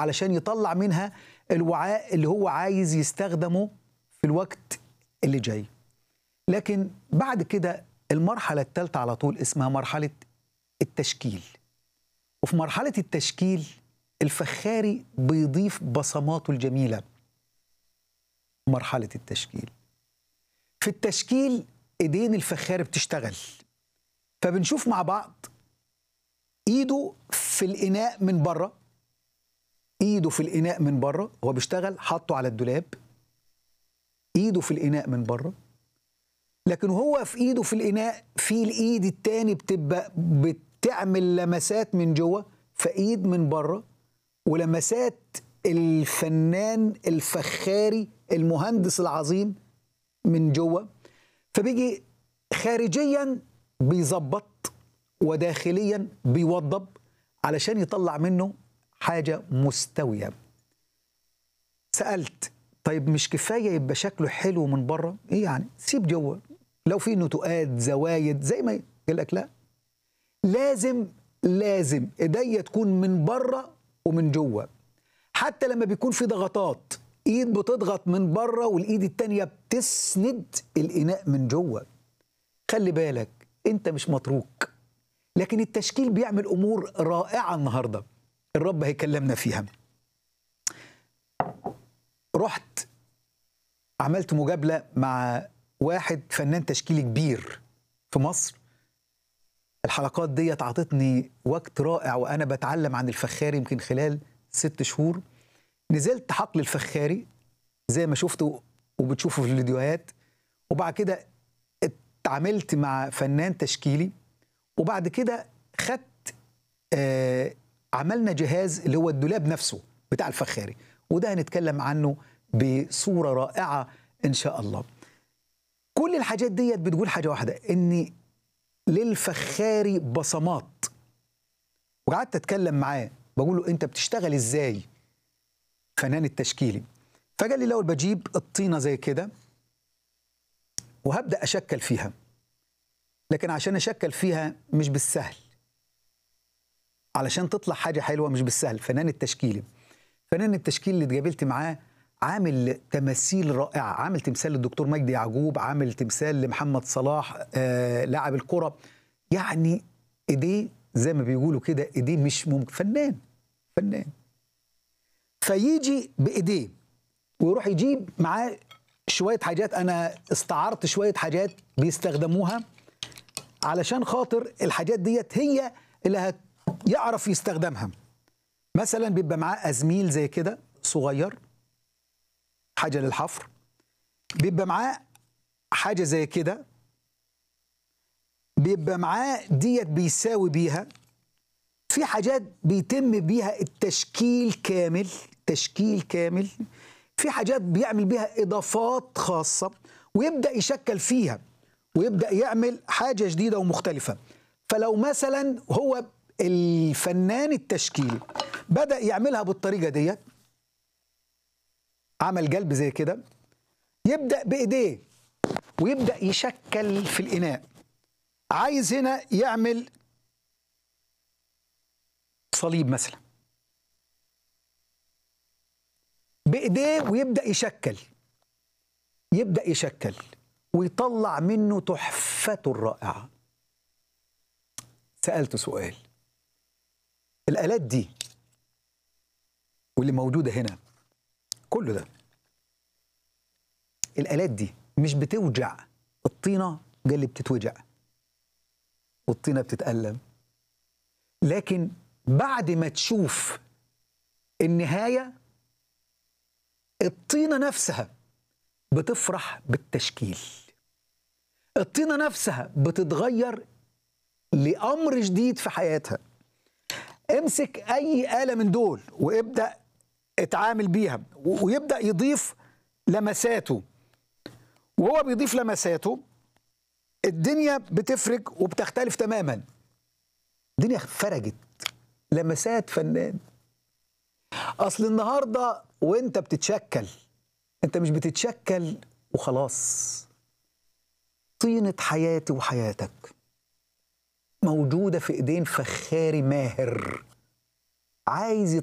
علشان يطلع منها الوعاء اللي هو عايز يستخدمه في الوقت اللي جاي لكن بعد كده المرحلة الثالثة على طول اسمها مرحلة التشكيل وفي مرحلة التشكيل الفخاري بيضيف بصماته الجميلة مرحلة التشكيل في التشكيل ايدين الفخاري بتشتغل فبنشوف مع بعض ايده في الاناء من بره ايده في الاناء من بره هو بيشتغل حاطه على الدولاب ايده في الاناء من بره لكن هو في ايده في الاناء في الايد التاني بتبقى بتعمل لمسات من جوه فايد من بره ولمسات الفنان الفخاري المهندس العظيم من جوه فبيجي خارجيا بيظبط وداخليا بيوضب علشان يطلع منه حاجه مستويه سالت طيب مش كفايه يبقى شكله حلو من بره ايه يعني سيب جوه لو في نتوءات زوايد زي ما يقول لك لا لازم لازم ايديا تكون من بره ومن جوه حتى لما بيكون في ضغطات ايد بتضغط من بره والايد التانية بتسند الاناء من جوه خلي بالك انت مش متروك لكن التشكيل بيعمل امور رائعه النهارده الرب هيكلمنا فيها رحت عملت مجابله مع واحد فنان تشكيلي كبير في مصر الحلقات ديت عطتني وقت رائع وانا بتعلم عن الفخاري يمكن خلال ست شهور نزلت حقل الفخاري زي ما شفتوا وبتشوفوا في الفيديوهات وبعد كده اتعاملت مع فنان تشكيلي وبعد كده خدت آه عملنا جهاز اللي هو الدولاب نفسه بتاع الفخاري وده هنتكلم عنه بصوره رائعه ان شاء الله كل الحاجات ديت بتقول حاجه واحده ان للفخاري بصمات وقعدت اتكلم معاه بقول له انت بتشتغل ازاي فنان التشكيلي فقال لي الاول بجيب الطينه زي كده وهبدا اشكل فيها لكن عشان اشكل فيها مش بالسهل علشان تطلع حاجه حلوه مش بالسهل فنان التشكيلي فنان التشكيل اللي اتقابلت معاه عامل تماثيل رائعه عامل تمثال للدكتور مجدي يعقوب عامل تمثال لمحمد صلاح آه لاعب الكره يعني ايديه زي ما بيقولوا كده ايديه مش ممكن فنان فنان فيجي بايديه ويروح يجيب معاه شويه حاجات انا استعرت شويه حاجات بيستخدموها علشان خاطر الحاجات ديت هي اللي يعرف يستخدمها مثلا بيبقى معاه ازميل زي كده صغير حاجه للحفر بيبقى معاه حاجه زي كده بيبقى معاه ديت بيساوي بيها في حاجات بيتم بيها التشكيل كامل تشكيل كامل في حاجات بيعمل بيها اضافات خاصه ويبدا يشكل فيها ويبدا يعمل حاجه جديده ومختلفه فلو مثلا هو الفنان التشكيلي بدا يعملها بالطريقه ديت عمل قلب زي كده يبدا بايديه ويبدا يشكل في الاناء عايز هنا يعمل صليب مثلا بايديه ويبدا يشكل يبدا يشكل ويطلع منه تحفته الرائعه سالته سؤال الالات دي واللي موجوده هنا كله ده الالات دي مش بتوجع الطينه قال لي بتتوجع والطينه بتتالم لكن بعد ما تشوف النهايه الطينه نفسها بتفرح بالتشكيل الطينه نفسها بتتغير لامر جديد في حياتها امسك اي اله من دول وابدا اتعامل بيها ويبدا يضيف لمساته وهو بيضيف لمساته الدنيا بتفرق وبتختلف تماما الدنيا فرجت لمسات فنان اصل النهارده وانت بتتشكل انت مش بتتشكل وخلاص طينه حياتي وحياتك موجوده في ايدين فخاري ماهر عايز